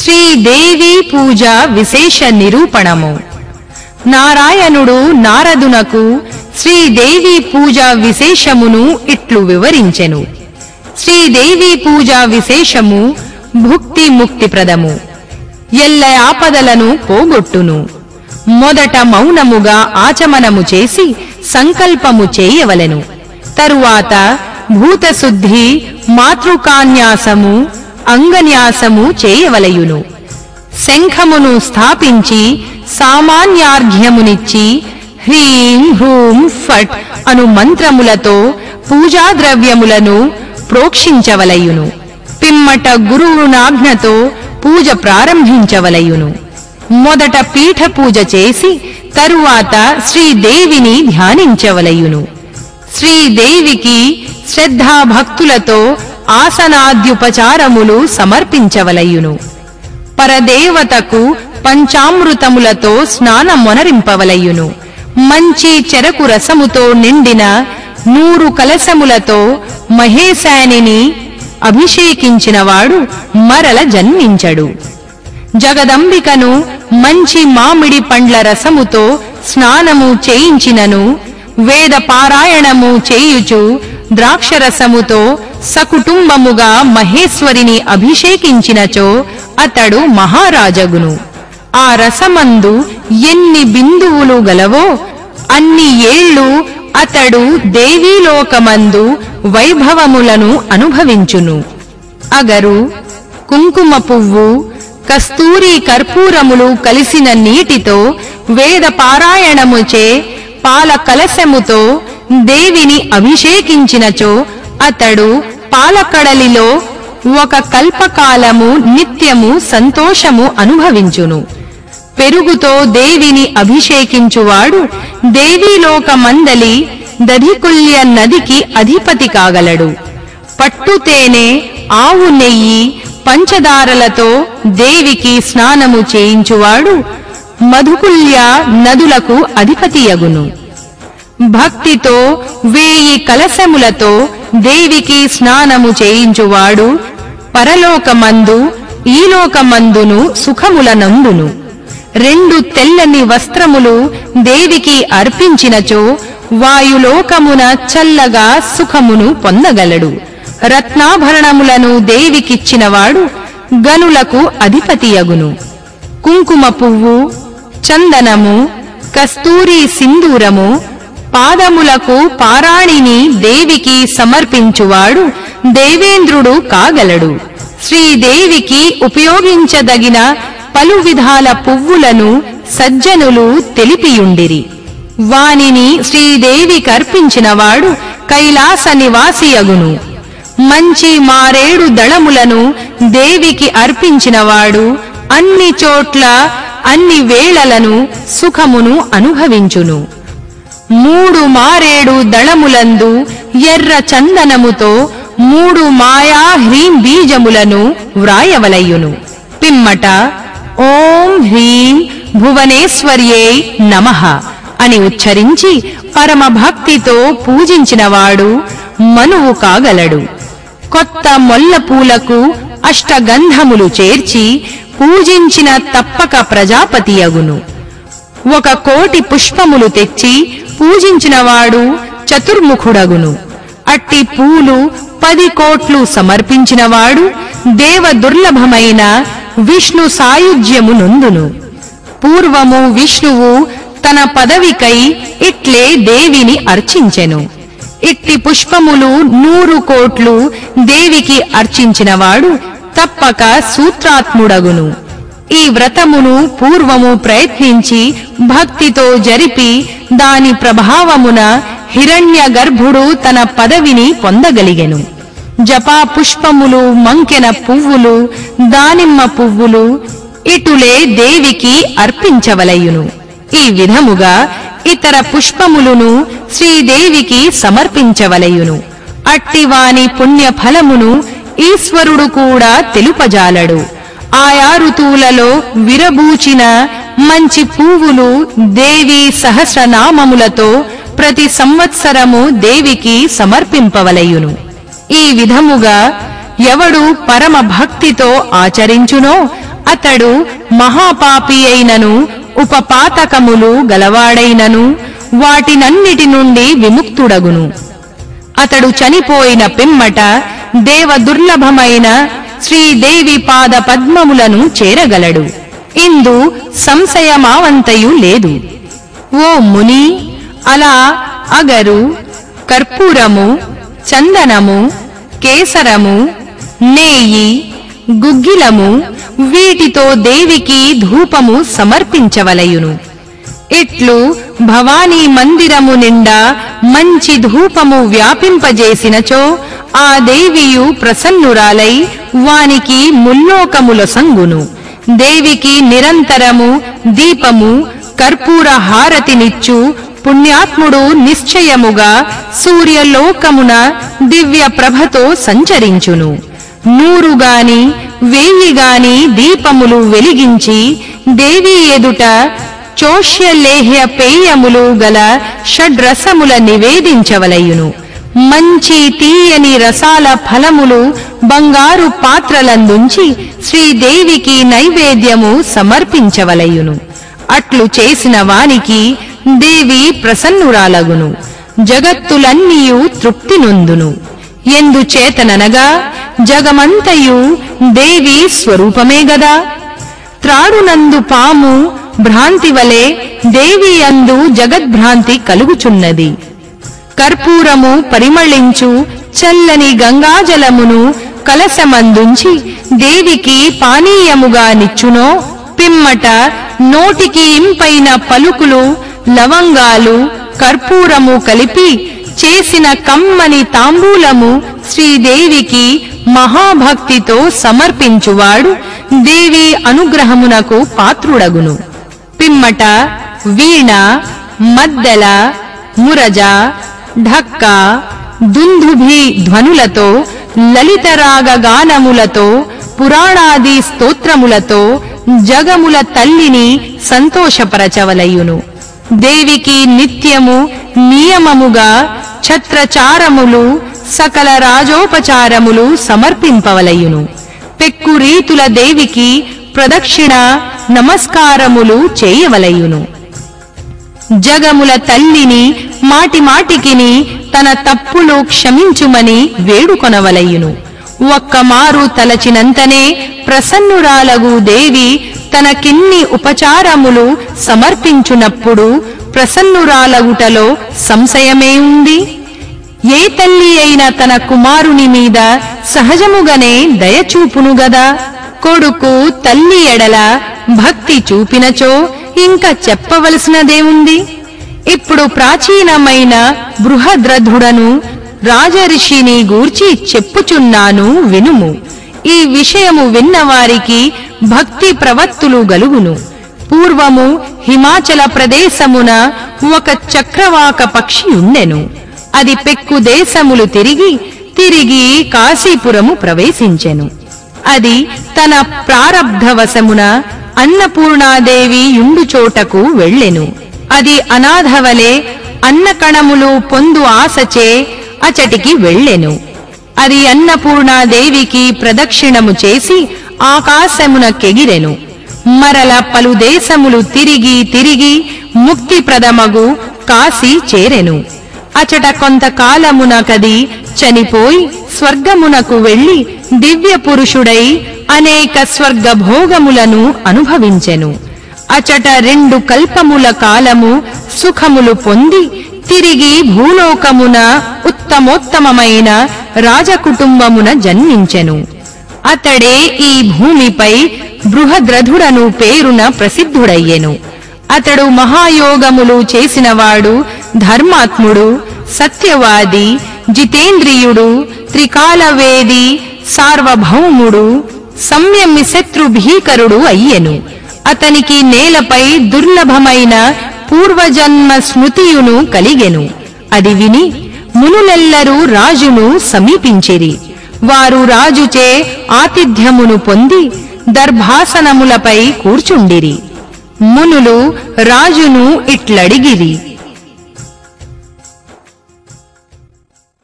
శ్రీదేవి పూజ విశేష నిరూపణము నారాయణుడు నారదునకు శ్రీదేవి పూజ విశేషమును ఇట్లు వివరించెను శ్రీదేవి పూజ విశేషము భుక్తి ముక్తిప్రదము ఎల్ల ఆపదలను పోగొట్టును మొదట మౌనముగా ఆచమనము చేసి సంకల్పము చేయవలెను తరువాత భూతశుద్ధి మాతృకాన్యాసము అంగన్యాసము చేయవలయును శంఖమును స్థాపించి సామాన్యార్ఘ్యమునిచ్చి హ్రీం హ్రూం ఫట్ అను మంత్రములతో పూజా ద్రవ్యములను ప్రోక్షించవలయును పిమ్మట గురువునాజ్ఞతో పూజ ప్రారంభించవలయును మొదట పీఠ పూజ చేసి తరువాత శ్రీదేవిని ధ్యానించవలయును శ్రీదేవికి శ్రద్ధాభక్తులతో ఆసనాద్యుపచారములు సమర్పించవలయును పరదేవతకు పంచామృతములతో స్నానమొనరింపవలయును మంచి చెరకు రసముతో నిండిన నూరు కలశములతో మహేశానిని అభిషేకించినవాడు మరల జన్మించడు జగదంబికను మంచి మామిడి పండ్ల రసముతో స్నానము చేయించినను వేద పారాయణము చేయుచు ద్రాక్షరసముతో సకుటుంబముగా మహేశ్వరిని అభిషేకించినచో అతడు మహారాజగును ఆ రసమందు ఎన్ని బిందువులు గలవో అన్ని ఏళ్ళు అతడు దేవీలోకమందు వైభవములను అనుభవించును అగరు కుంకుమ పువ్వు కస్తూరి కర్పూరములు కలిసిన నీటితో వేద పారాయణముచే పాల కలశముతో దేవిని అభిషేకించినచో అతడు పాలకడలిలో ఒక కల్పకాలము నిత్యము సంతోషము అనుభవించును పెరుగుతో దేవిని అభిషేకించువాడు దేవీలోకమందలి దధికుల్య నదికి అధిపతి కాగలడు పట్టుతేనె ఆవు నెయ్యి పంచదారలతో దేవికి స్నానము చేయించువాడు మధుకుల్య నదులకు అధిపతియగును భక్తితో వేయి కలశములతో దేవికి స్నానము చేయించువాడు పరలోకమందు ఈలోకమందును సుఖములనందును రెండు తెల్లని వస్త్రములు దేవికి అర్పించినచో వాయులోకమున చల్లగా సుఖమును పొందగలడు రత్నాభరణములను దేవికిచ్చినవాడు గనులకు అధిపతియగును కుంకుమ పువ్వు చందనము కస్తూరి సింధూరము పాదములకు పారాణిని దేవికి సమర్పించువాడు దేవేంద్రుడు కాగలడు శ్రీదేవికి ఉపయోగించదగిన పలు విధాల పువ్వులను సజ్జనులు తెలిపియుండిరి వానిని శ్రీదేవి కర్పించినవాడు కైలాస నివాసియగును మంచి మారేడు దళములను దేవికి అర్పించినవాడు అన్ని చోట్ల అన్ని వేళలను సుఖమును అనుభవించును మూడు మారేడు దళములందు ఎర్ర చందనముతో మూడు మాయా హ్రీం బీజములను వ్రాయవలయును పిమ్మట ఓం హ్రీం భువనేశ్వర్యై నమః అని ఉచ్చరించి పరమ భక్తితో పూజించినవాడు మనువు కాగలడు కొత్త మొల్ల పూలకు అష్టగంధములు చేర్చి పూజించిన తప్పక ప్రజాపతియగును ఒక కోటి పుష్పములు తెచ్చి పూజించినవాడు చతుర్ముఖుడగును అట్టి పూలు పది కోట్లు సమర్పించినవాడు దేవ దుర్లభమైన విష్ణు సాయుధ్యము నొందును పూర్వము విష్ణువు తన పదవికై ఇట్లే దేవిని అర్చించెను ఇట్టి పుష్పములు నూరు కోట్లు దేవికి అర్చించినవాడు తప్పక సూత్రాత్ముడగును ఈ వ్రతమును పూర్వము ప్రయత్నించి భక్తితో జరిపి దాని ప్రభావమున హిరణ్య గర్భుడు తన పదవిని పొందగలిగెను జపా పుష్పములు మంకెన పువ్వులు దానిమ్మ పువ్వులు ఇటులే దేవికి అర్పించవలయును ఈ విధముగా ఇతర పుష్పములను శ్రీదేవికి సమర్పించవలయును అట్టివాని పుణ్య ఫలమును ఈశ్వరుడు కూడా తెలుపజాలడు ఆయా ఋతువులలో విరబూచిన మంచి పువ్వులు దేవి సహస్రనామములతో ప్రతి సంవత్సరము దేవికి సమర్పింపవలయును ఈ విధముగా ఎవడు పరమ భక్తితో ఆచరించునో అతడు మహాపాపి అయినను ఉపపాతకములు గలవాడైనను వాటినన్నిటి నుండి విముక్తుడగును అతడు చనిపోయిన పిమ్మట దేవ దుర్లభమైన శ్రీదేవి పాద పద్మములను చేరగలడు ఇందు సంశయమావంతయు లేదు ఓ ముని అలా అగరు కర్పూరము చందనము కేసరము నేయి గుగ్గిలము వీటితో దేవికి ధూపము సమర్పించవలయును ఇట్లు భవానీ మందిరము నిండా మంచి ధూపము వ్యాపింపజేసినచో ఆ దేవియు ప్రసన్నురాలై వానికి ముల్లోకముల సంగును దేవికి నిరంతరము దీపము కర్పూర హారతినిచ్చు పుణ్యాత్ముడు నిశ్చయముగా సూర్యలోకమున దివ్య ప్రభతో సంచరించును నూరు గాని వేయి గాని దీపములు వెలిగించి దేవి ఎదుట చోష్యలేహ్య పేయములు గల షడ్రసముల నివేదించవలయును మంచి తీయని రసాల ఫలములు బంగారు పాత్రలందుంచి శ్రీదేవికి నైవేద్యము సమర్పించవలయును అట్లు చేసిన వానికి దేవి ప్రసన్నురాలగును జగత్తులన్నీయు తృప్తి నొందును ఎందుచేతననగా జగమంతయు దేవి స్వరూపమే గదా త్రాడునందు పాము భ్రాంతి వలె దేవి అందు జగద్భ్రాంతి కలుగుచున్నది కర్పూరము పరిమళించు చల్లని గంగాజలమును కలశమందుంచి దేవికి పానీయముగా నిచ్చునో పిమ్మట నోటికి ఇంపైన పలుకులు లవంగాలు కర్పూరము కలిపి చేసిన కమ్మని తాంబూలము శ్రీదేవికి మహాభక్తితో సమర్పించువాడు దేవి అనుగ్రహమునకు పాత్రుడగును పిమ్మట వీణ మద్దెల మురజ ఢక్క దుందుభి ధ్వనులతో లలితరాగ గానములతో పురాణాది స్తోత్రములతో జగముల తల్లిని సంతోషపరచవలయును దేవికి నిత్యము నియమముగా ఛత్రచారములు సకల రాజోపచారములు సమర్పింపవలయును పెక్కు రీతుల దేవికి ప్రదక్షిణ నమస్కారములు చేయవలయును జగముల తల్లిని మాటి మాటికిని తన తప్పులు క్షమించుమని వేడుకొనవలయును ఒక్కమారు తలచినంతనే ప్రసన్నురాలగు దేవి తనకిన్ని ఉపచారములు సమర్పించునప్పుడు ప్రసన్నురాలగుటలో సంశయమే ఉంది ఏ తల్లి అయిన తన కుమారుని మీద సహజముగానే దయచూపును గదా కొడుకు తల్లి ఎడల భక్తి చూపినచో ఇంకా చెప్పవలసినదేముంది ఇప్పుడు ప్రాచీనమైన బృహద్రథుడను రాజర్షిని గూర్చి చెప్పుచున్నాను వినుము ఈ విషయము విన్నవారికి భక్తి ప్రవత్తులు గలుగును పూర్వము హిమాచల ప్రదేశమున ఒక చక్రవాక పక్షి ఉండెను అది పెక్కు దేశములు తిరిగి తిరిగి కాశీపురము ప్రవేశించెను అది తన ప్రారబ్ధవశమున అన్నపూర్ణాదేవి యుండు చోటకు వెళ్ళెను అది అనాథవలే అన్నకణములు పొందు ఆశచే అచటికి వెళ్ళెను అది అన్నపూర్ణాదేవికి ప్రదక్షిణము చేసి ఆకాశమునకెగిరెను మరల పలు దేశములు తిరిగి తిరిగి ముక్తిప్రదమగు కాశీ చేరెను అచట కొంతకాలమునకది చనిపోయి స్వర్గమునకు వెళ్లి దివ్య పురుషుడై అనేక స్వర్గ భోగములను అనుభవించెను అచట రెండు కల్పముల కాలము సుఖములు పొంది తిరిగి భూలోకమున ఉత్తమోత్తమమైన రాజకుటుంబమున జన్మించెను అతడే ఈ భూమిపై బృహద్రథుడను పేరున ప్రసిద్ధుడయ్యెను అతడు మహాయోగములు చేసినవాడు ధర్మాత్ముడు సత్యవాది జితేంద్రియుడు త్రికాలవేది సార్వభౌముడు సంయమి శత్రు భీకరుడు అయ్యెను అతనికి నేలపై దుర్లభమైన పూర్వజన్మ స్మృతియును కలిగెను అది విని మునులెల్లరూ రాజును సమీపించిరి వారు రాజుచే ఆతిథ్యమును పొంది దర్భాసనములపై కూర్చుండిరి మునులు రాజును ఇట్లడిగిరి